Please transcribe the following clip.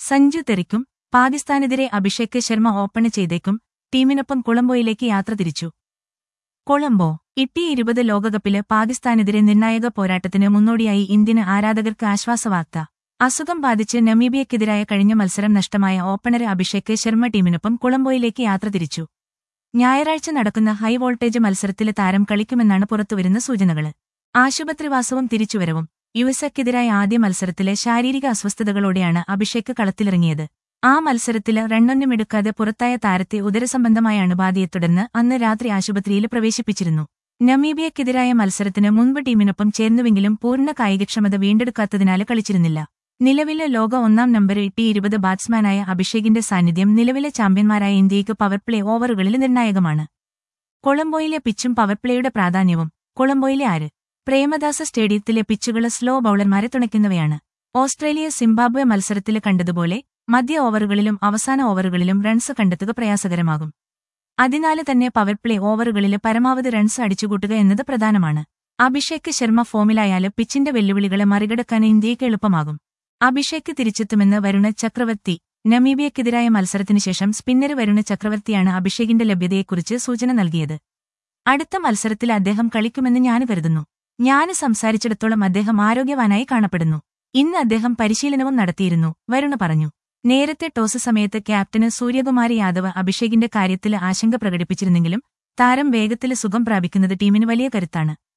സഞ്ജു തെറിക്കും പാകിസ്ഥാനെതിരെ അഭിഷേക് ശർമ്മ ഓപ്പണ് ചെയ്തേക്കും ടീമിനൊപ്പം കൊളംബോയിലേക്ക് യാത്ര തിരിച്ചു കൊളംബോ ഇട്ടി ഇരുപത് ലോകകപ്പില് പാകിസ്ഥാനെതിരെ നിർണായക പോരാട്ടത്തിന് മുന്നോടിയായി ഇന്ത്യന് ആരാധകർക്ക് ആശ്വാസവാർത്ത അസുഖം ബാധിച്ച് നമീബിയക്കെതിരായ കഴിഞ്ഞ മത്സരം നഷ്ടമായ ഓപ്പണർ അഭിഷേക് ശർമ്മ ടീമിനൊപ്പം കൊളംബോയിലേക്ക് യാത്ര തിരിച്ചു ഞായറാഴ്ച നടക്കുന്ന ഹൈ വോൾട്ടേജ് മത്സരത്തില് താരം കളിക്കുമെന്നാണ് പുറത്തുവരുന്ന സൂചനകള് ആശുപത്രിവാസവും തിരിച്ചുവരവും യുഎസ്എക്കെതിരായ ആദ്യ മത്സരത്തിലെ ശാരീരിക അസ്വസ്ഥതകളോടെയാണ് അഭിഷേക് കളത്തിലിറങ്ങിയത് ആ മത്സരത്തില് റണ്ണൊന്നുമെടുക്കാതെ പുറത്തായ താരത്തെ ഉദരസംബന്ധമായാണ് ബാധയെ തുടർന്ന് അന്ന് രാത്രി ആശുപത്രിയിൽ പ്രവേശിപ്പിച്ചിരുന്നു നമീബിയക്കെതിരായ മത്സരത്തിന് മുൻപ് ടീമിനൊപ്പം ചേർന്നുവെങ്കിലും പൂർണ്ണ കായികക്ഷമത വീണ്ടെടുക്കാത്തതിനാല് കളിച്ചിരുന്നില്ല നിലവിലെ ലോക ഒന്നാം നമ്പർ ഇട്ടി ഇരുപത് ബാറ്റ്സ്മാനായ അഭിഷേകിന്റെ സാന്നിധ്യം നിലവിലെ ചാമ്പ്യന്മാരായ ഇന്ത്യയ്ക്ക് പവർപ്ലേ ഓവറുകളിൽ നിർണായകമാണ് കൊളംബോയിലെ പിച്ചും പവർപ്ലേയുടെ പ്രാധാന്യവും കൊളംബോയിലെ ആര് പ്രേമദാസ സ്റ്റേഡിയത്തിലെ പിച്ചുകൾ സ്ലോ ബൌളർമാരെ തുണയ്ക്കുന്നവയാണ് ഓസ്ട്രേലിയ സിംബാബ്വെ മത്സരത്തിൽ കണ്ടതുപോലെ മധ്യ ഓവറുകളിലും അവസാന ഓവറുകളിലും റൺസ് കണ്ടെത്തുക പ്രയാസകരമാകും അതിനാല് തന്നെ പവർപ്ലേ ഓവറുകളിൽ പരമാവധി റൺസ് അടിച്ചുകൂട്ടുക എന്നത് പ്രധാനമാണ് അഭിഷേക് ശർമ്മ ഫോമിലായാല് പിച്ചിന്റെ വെല്ലുവിളികളെ മറികടക്കാൻ ഇന്ത്യയ്ക്ക് എളുപ്പമാകും അഭിഷേക് തിരിച്ചെത്തുമെന്ന് വരുണ ചക്രവർത്തി നമീബിയക്കെതിരായ മത്സരത്തിന് ശേഷം സ്പിന്നർ വരുണ ചക്രവർത്തിയാണ് അഭിഷേകിന്റെ ലഭ്യതയെക്കുറിച്ച് സൂചന നൽകിയത് അടുത്ത മത്സരത്തിൽ അദ്ദേഹം കളിക്കുമെന്ന് ഞാൻ കരുതുന്നു ഞാൻ സംസാരിച്ചിടത്തോളം അദ്ദേഹം ആരോഗ്യവാനായി കാണപ്പെടുന്നു ഇന്ന് അദ്ദേഹം പരിശീലനവും നടത്തിയിരുന്നു വരുണ പറഞ്ഞു നേരത്തെ ടോസ് സമയത്ത് ക്യാപ്റ്റന് സൂര്യകുമാരി യാദവ് അഭിഷേകിന്റെ കാര്യത്തിൽ ആശങ്ക പ്രകടിപ്പിച്ചിരുന്നെങ്കിലും താരം വേഗത്തിൽ സുഖം പ്രാപിക്കുന്നത് ടീമിന് വലിയ കരുത്താണ്